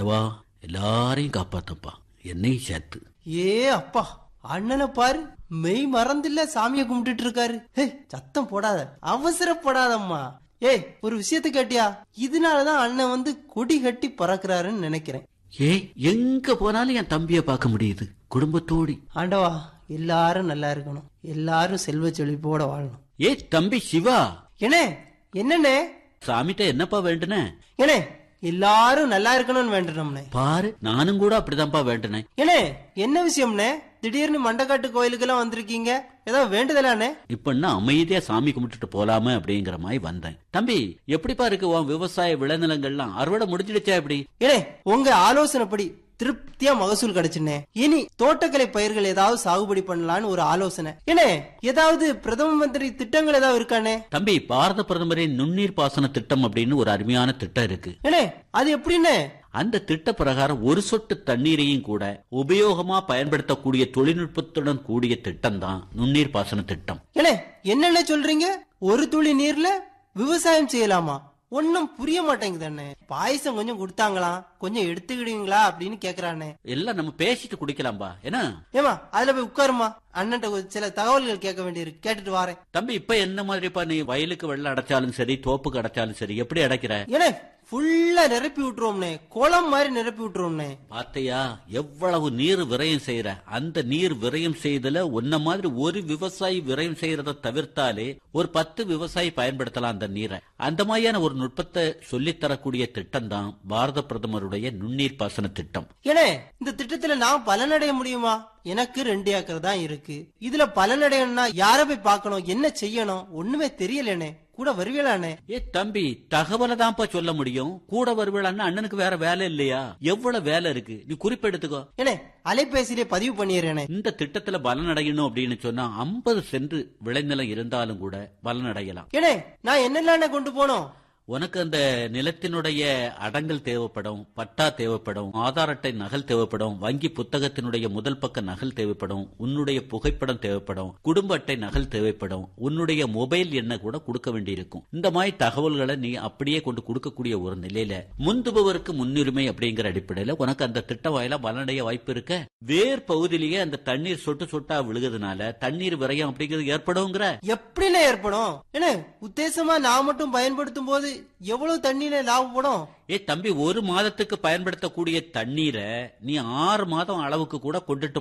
ஆண்டவா எல்லாரையும் காப்பாத்தப்பா என்னையும் சேர்த்து ஏ அப்பா அண்ணனை பாரு மெய் மறந்தில்ல சாமியை கும்பிட்டுட்டு இருக்காரு ஹே சத்தம் போடாத அவசரப்படாதம்மா ஏய் ஒரு விஷயத்த கேட்டியா இதனாலதான் அண்ணன் வந்து கொடி கட்டி பறக்குறாருன்னு நினைக்கிறேன் ஏய் எங்க போனாலும் என் தம்பிய பார்க்க முடியுது குடும்பத்தோடி ஆண்டவா எல்லாரும் நல்லா இருக்கணும் எல்லாரும் செல்வ செழிப்போட வாழணும் ஏ தம்பி சிவா ஏனே என்னண்ணே சாமிட்ட என்னப்பா வேண்டுன ஏனே எல்லாரும் நல்லா இருக்கணும்னு வேண்டணும்னே பாரு நானும் கூட அப்படிதான்ப்பா வேண்டுனேன் ஏனே என்ன விஷயம்னே திடீர்னு மண்டக்காட்டு கோயிலுக்கெல்லாம் வந்திருக்கீங்க ஏதோ வேண்டுதலானே இப்ப என்ன அமைதியா சாமி கும்பிட்டுட்டு போலாமே அப்படிங்கிற மாதிரி வந்தேன் தம்பி எப்படிப்பா இருக்கு உன் விவசாய விளைநிலங்கள்லாம் அறுவடை முடிஞ்சிடுச்சா எப்படி ஏனே உங்க ஆலோசனைப்படி திருப்தியா மகசூல் கிடைச்சுனே இனி தோட்டக்கலை பயிர்கள் ஏதாவது சாகுபடி பண்ணலான்னு ஒரு ஆலோசனை ஏனே ஏதாவது பிரதம மந்திரி திட்டங்கள் ஏதாவது இருக்கானே தம்பி பாரத பிரதமரின் நுண்ணீர் பாசன திட்டம் அப்படின்னு ஒரு அருமையான திட்டம் இருக்கு ஏனே அது எப்படின்னு அந்த திட்ட பிரகாரம் ஒரு சொட்டு தண்ணீரையும் கூட உபயோகமா பயன்படுத்தக்கூடிய தொழில்நுட்பத்துடன் கூடிய திட்டம் தான் நுண்ணீர் பாசன திட்டம் ஏனே என்னென்ன சொல்றீங்க ஒரு துளி நீர்ல விவசாயம் செய்யலாமா ஒன்னும் புரிய மாட்டேங்குது அண்ணே பாயசம் கொஞ்சம் கொடுத்தாங்களாம் கொஞ்சம் எடுத்துக்கிடுவீங்களா அப்படின்னு கேக்குறானே எல்லாம் நம்ம பேசிட்டு குடிக்கலாம்பா என்ன ஏமா அதுல போய் உட்காருமா அண்ணன்ட்ட ஒரு சில தகவல்கள் கேட்க வேண்டியிருக்கு கேட்டுட்டு வாரேன் தம்பி இப்ப என்ன மாதிரிப்பா நீ வயலுக்கு வெள்ளம் அடைச்சாலும் சரி தோப்புக்கு அடைச்சாலும் சரி எப்படி அடைக்கிற ஏனே ஃபுல்லா நிரப்பி விட்டுருவோம்னே குளம் மாதிரி நிரப்பி விட்டுருவோம்னே பாத்தையா எவ்வளவு நீர் விரயம் செய்யற அந்த நீர் விரயம் செய்தல உன்ன மாதிரி ஒரு விவசாயி விரயம் செய்யறத தவிர்த்தாலே ஒரு பத்து விவசாயி பயன்படுத்தலாம் அந்த நீரை அந்த மாதிரியான ஒரு நுட்பத்தை சொல்லித் தரக்கூடிய திட்டம் தான் பாரத பிரதமருடைய நுண்ணீர் பாசன திட்டம் ஏனே இந்த திட்டத்துல நான் பலனடைய முடியுமா எனக்கு ரெண்டு ஏக்கர் தான் இருக்கு இதுல பலனடையணும்னா யார போய் பார்க்கணும் என்ன செய்யணும் ஒண்ணுமே தெரியலனே கூட வருவீளானே ஏ தம்பி தகவலை தான்ப்பா சொல்ல முடியும் கூட வருவேளான்னு அண்ணனுக்கு வேற வேலை இல்லையா எவ்வளவு வேலை இருக்கு நீ குறிப்பெடுத்துக்கோ ஏனே அலைபேசியிலே பதிவு பண்ணிடுறேனே இந்த திட்டத்துல பலனடையணும் அப்படின்னு சொன்னா ஐம்பது சென்று விளைநிலம் இருந்தாலும் கூட பலனடையலாம் ஏனே நான் என்னெல்லாம் கொண்டு போனோம் உனக்கு அந்த நிலத்தினுடைய அடங்கல் தேவைப்படும் பட்டா தேவைப்படும் ஆதார் அட்டை நகல் தேவைப்படும் வங்கி புத்தகத்தினுடைய முதல் பக்க நகல் தேவைப்படும் உன்னுடைய புகைப்படம் தேவைப்படும் குடும்ப அட்டை நகல் தேவைப்படும் உன்னுடைய மொபைல் எண்ணை கூட கொடுக்க வேண்டியிருக்கும் இந்த மாதிரி தகவல்களை நீ அப்படியே கொண்டு கொடுக்கக்கூடிய ஒரு நிலையில முந்துபவருக்கு முன்னுரிமை அப்படிங்கிற அடிப்படையில உனக்கு அந்த திட்ட வாயிலா பலனடைய வாய்ப்பு இருக்க வேர் பகுதியிலேயே அந்த தண்ணீர் சொட்டு சொட்டா விழுகிறதுனால தண்ணீர் விரயம் அப்படிங்கிறது ஏற்படுங்கிற எப்படிண்ணே ஏற்படும் ஏனே உத்தேசமா நான் மட்டும் பயன்படுத்தும் போது எவ்வளவு தண்ணியில லாபப்படும் ஏ தம்பி ஒரு மாதத்துக்கு பயன்படுத்தக்கூடிய தண்ணீரை நீ ஆறு மாதம் அளவுக்கு கூட கொண்டுட்டு